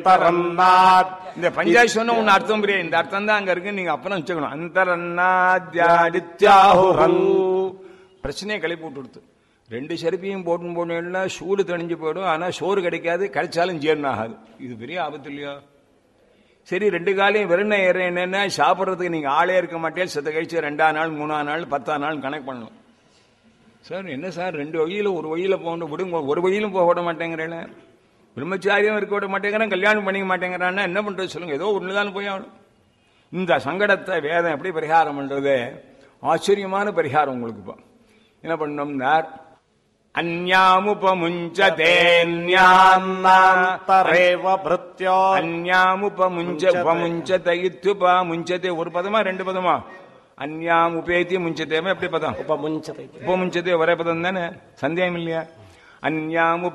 தரன்னாத் இந்த பஞ்சாயத்து சொன்ன ஒன்னு அர்த்தம் புரியாது இந்த அர்த்தம் தான் அங்க இருக்கு நீங்க அப்புறம் வச்சுக்கணும் அந்தரன்னாத்யாதித்யாஹு பிரச்சனையை கிளப்பி விட்டுடுத்து ரெண்டு செருப்பையும் போட்டு போனா சூடு தணிஞ்சு போயிடும் ஆனா சோறு கிடைக்காது கிடைச்சாலும் ஜீரணம் ஆகாது இது பெரிய ஆபத்து இல்லையா சரி ரெண்டு காலையும் வெறும் என்னன்னா சாப்பிட்றதுக்கு நீங்க ஆளே இருக்க மாட்டேன் செத்த கழிச்சு ரெண்டாம் நாள் மூணாம் நாள் பத்தாம் நாள் கணக்கு பண்ணணும் சார் என்ன சார் ரெண்டு வழியில ஒரு வழியில போகணும் விடுங்க ஒரு வழியிலும் போக விட மாட்டேங்கிறேன் பிரம்மச்சாரியம் இருக்க விட மாட்டேங்கிறான் கல்யாணம் பண்ணிக்க மாட்டேங்கிறான்னா என்ன பண்றது சொல்லுங்க ஏதோ ஒண்ணுதான் போய் ஆகணும் இந்த சங்கடத்தை வேதம் எப்படி பரிகாரம் பண்றது ஆச்சரியமான பரிகாரம் உங்களுக்கு இப்போ என்ன பண்ணோம்னார் न्यान्तरेव भृत्यो அந்யாமுபமுஞ்ச உபமுஞ்சத இத்துபா முஞ்சதே ஒரு பதமா ரெண்டு பதமா அந்யாம் உபேத்தி முஞ்சதேமா எப்படி பதம் उपमुञ्चते உபமுஞ்சதே ஒரே பதம் தானே சந்தேகம் இல்லையா அந்யாம்